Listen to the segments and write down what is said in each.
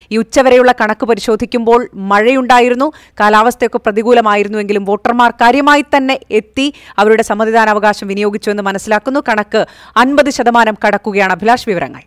ഈ ഉച്ചവരെയുള്ള കണക്ക് പരിശോധിക്കുമ്പോൾ മഴയുണ്ടായിരുന്നു കാലാവസ്ഥയൊക്കെ പ്രതികൂലമായിരുന്നുവെങ്കിലും വോട്ടർമാർ കാര്യമായി തന്നെ എത്തി അവരുടെ സമ്മതിദാനാവകാശം വിനിയോഗിച്ചു എന്ന് മനസ്സിലാക്കുന്നു കണക്ക് അൻപത് ശതമാനം കടക്കുകയാണ് അഭിലാഷ് വിവരങ്ങൾ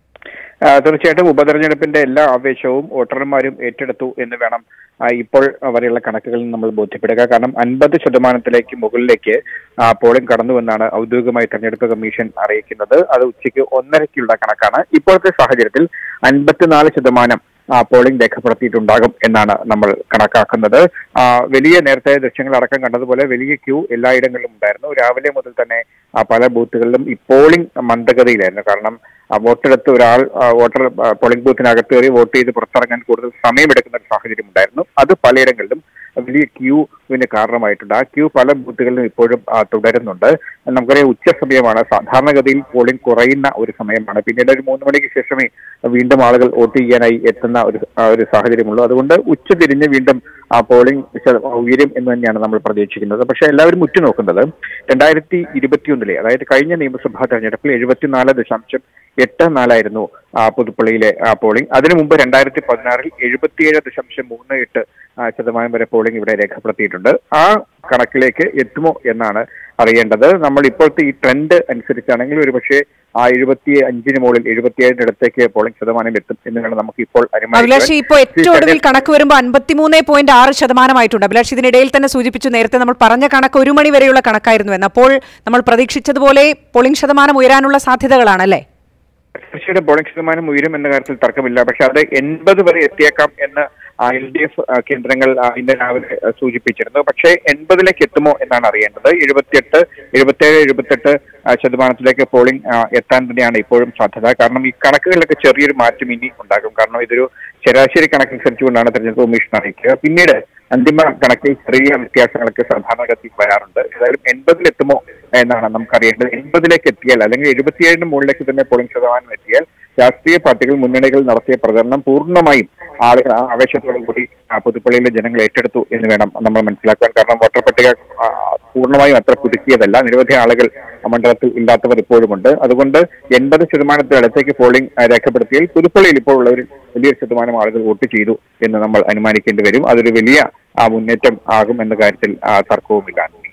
ആ, തീർച്ചയായിട്ടും ഉപതെരഞ്ഞെടുപ്പിന്റെ എല്ലാ ആവേശവും വോട്ടർമാരും ഏറ്റെടുത്തു എന്ന് വേണം ആ, ഇപ്പോൾ വരെയുള്ള കണക്കുകളിൽ നമ്മൾ ബോധ്യപ്പെടുക കാരണം അൻപത് ശതമാനത്തിലേക്ക് മുകളിലേക്ക് ആ, പോളിംഗ് കടന്നുവെന്നാണ് ഔദ്യോഗികമായി തെരഞ്ഞെടുപ്പ് കമ്മീഷൻ അറിയിക്കുന്നത് അത് ഉച്ചയ്ക്ക് ഒന്നരയ്ക്കുള്ള കണക്കാണ് ഇപ്പോഴത്തെ സാഹചര്യത്തിൽ അൻപത്തിനാല് ശതമാനം ആ, പോളിംഗ് രേഖപ്പെടുത്തിയിട്ടുണ്ടാകും എന്നാണ് നമ്മൾ കണക്കാക്കുന്നത് ആ, വലിയ നേരത്തെ ദൃശ്യങ്ങൾ അടക്കം കണ്ടതുപോലെ വലിയ ക്യൂ എല്ലായിടങ്ങളിലും ഉണ്ടായിരുന്നു രാവിലെ മുതൽ തന്നെ ആ, പല ബൂത്തുകളിലും ഈ പോളിംഗ് മന്ദഗതിയിലായിരുന്നു കാരണം ആ, വോട്ടെടുത്ത് ഒരാൾ ആ, വോട്ടർ ആ, പോളിംഗ് ബൂത്തിനകത്ത് കയറി വോട്ട് ചെയ്ത് പുറത്തിറങ്ങാൻ കൂടുതൽ സമയമെടുക്കുന്ന ഒരു സാഹചര്യം ഉണ്ടായിരുന്നു അത് പലയിടങ്ങളിലും വലിയ ക്യൂവിന് കാരണമായിട്ടുണ്ട് ആ ക്യൂ പല ബൂത്തുകളിലും ഇപ്പോഴും ആ, തുടരുന്നുണ്ട് നമുക്കറിയാം ഉച്ച സമയമാണ് സാധാരണഗതിയിൽ പോളിംഗ് കുറയുന്ന ഒരു സമയമാണ് പിന്നീട് ഒരു മൂന്ന് മണിക്ക് ശേഷമേ വീണ്ടും ആളുകൾ വോട്ട് ചെയ്യാനായി എത്തുന്ന ഒരു ആ, ഒരു സാഹചര്യമുള്ളൂ അതുകൊണ്ട് ഉച്ച തിരിഞ്ഞ് വീണ്ടും ആ പോളിംഗ് ശത- ഉയരും എന്ന് തന്നെയാണ് നമ്മൾ പ്രതീക്ഷിക്കുന്നത് പക്ഷേ എല്ലാവരും ഉറ്റുനോക്കുന്നത് രണ്ടായിരത്തി ഇരുപത്തിയൊന്നിലെ അതായത് കഴിഞ്ഞ നിയമസഭാ തെരഞ്ഞെടുപ്പിൽ എഴുപത്തിനാല് ദശാംശം എട്ട് നാലായിരുന്നു ആ, പുതുപ്പള്ളിയിലെ ആ, പോളിംഗ് അതിനു മുമ്പ് രണ്ടായിരത്തി പതിനാറിൽ എഴുപത്തിയേഴ് ദശാംശം മൂന്ന് എട്ട് ആ, ശതമാനം വരെ പോളിംഗ് ഇവിടെ രേഖപ്പെടുത്തിയിട്ടുണ്ട് ആ കണക്കിലേക്ക് എത്തുമോ എന്നാണ് അറിയേണ്ടത് നമ്മൾ ഇപ്പോഴത്തെ ഈ ട്രെൻഡ് അനുസരിച്ചാണെങ്കിൽ ഒരുപക്ഷെ ആ എഴുപത്തി അഞ്ചിന് മുകളിൽ എഴുപത്തിയേഴിന് അടുത്തേക്ക് പോളിംഗ് ശതമാനം എത്തും എന്ന് വേണം നമുക്ക് ഇപ്പോൾ അഭിലാഷ് ഇപ്പോൾ ഏറ്റവും ഒടുവിൽ കണക്ക് വരുമ്പോൾ അൻപത്തിമൂന്ന് പോയിന്റ് ആറ് ശതമാനമായിട്ടുണ്ട് അഭിലാഷ് ഇതിനിടയിൽ തന്നെ സൂചിപ്പിച്ചു നേരത്തെ നമ്മൾ പറഞ്ഞ കണക്ക് ഒരു മണി വരെയുള്ള കണക്കായിരുന്നു എന്ന് അപ്പോൾ നമ്മൾ പ്രതീക്ഷിച്ചതുപോലെ പോളിംഗ് ശതമാനം ഉയരാനുള്ള സാധ്യതകളാണല്ലേ തീർച്ചയായിട്ടും പോളിംഗ് ശതമാനം ഉയരും എന്ന കാര്യത്തിൽ തർക്കമില്ല പക്ഷെ അത് എൺപത് വരെ എത്തിയേക്കാം എന്ന് എൽ ഡി എഫ് കേന്ദ്രങ്ങൾ ആ, ഇന്ന് രാവിലെ ആ, സൂചിപ്പിച്ചിരുന്നു പക്ഷേ എൺപതിലേക്ക് എത്തുമോ എന്നാണ് അറിയേണ്ടത് എഴുപത്തിയെട്ട് എഴുപത്തേഴ് എഴുപത്തെട്ട് ആ, ശതമാനത്തിലേക്ക് പോളിംഗ് ആ, എത്താൻ തന്നെയാണ് ഇപ്പോഴും സാധ്യത കാരണം ഈ കണക്കുകളിലൊക്കെ ചെറിയൊരു മാറ്റം ഇനി ഉണ്ടാകും കാരണം ഇതൊരു ശരാശരി കണക്കനുസരിച്ചുകൊണ്ടാണ് തെരഞ്ഞെടുപ്പ് കമ്മീഷൻ അറിയിക്കുക പിന്നീട് അന്തിമ കണക്കിൽ ചെറിയ വ്യത്യാസങ്ങളൊക്കെ സാധാരണഗതിയിൽ വരാറുണ്ട് ഏതായാലും എൺപതിലെത്തുമോ എന്നാണ് നമുക്കറിയേണ്ടത് എൺപതിലേക്ക് എത്തിയാൽ അല്ലെങ്കിൽ എഴുപത്തിയേഴിന് മുകളിലേക്ക് തന്നെ പോളിംഗ് ശതമാനം എത്തിയാൽ രാഷ്ട്രീയ പാർട്ടികൾ മുന്നണികൾ നടത്തിയ പ്രചരണം പൂർണ്ണമായും ആളുകൾ ആ ആവേശത്തോടു കൂടി ആ, പുതുപ്പള്ളിയിലെ ജനങ്ങൾ ഏറ്റെടുത്തു എന്ന് വേണം നമ്മൾ മനസ്സിലാക്കാൻ കാരണം വോട്ടർ പട്ടിക ആ, പൂർണ്ണമായും അത്ര പുതുക്കിയതല്ല നിരവധി ആളുകൾ ആ മണ്ഡലത്തിൽ ഇല്ലാത്തവർ ഇപ്പോഴുമുണ്ട് അതുകൊണ്ട് എൺപത് ശതമാനത്തിനടുത്തേക്ക് പോളിംഗ് ആ, രേഖപ്പെടുത്തിയാൽ പുതുപ്പള്ളിയിൽ ഇപ്പോൾ ഉള്ള ഒരു വലിയൊരു ശതമാനം ആളുകൾ വോട്ട് ചെയ്തു എന്ന് നമ്മൾ അനുമാനിക്കേണ്ടി വരും അതൊരു വലിയ ആ മുന്നേറ്റം ആകും എന്ന കാര്യത്തിൽ ആ, തർക്കവുമില്ല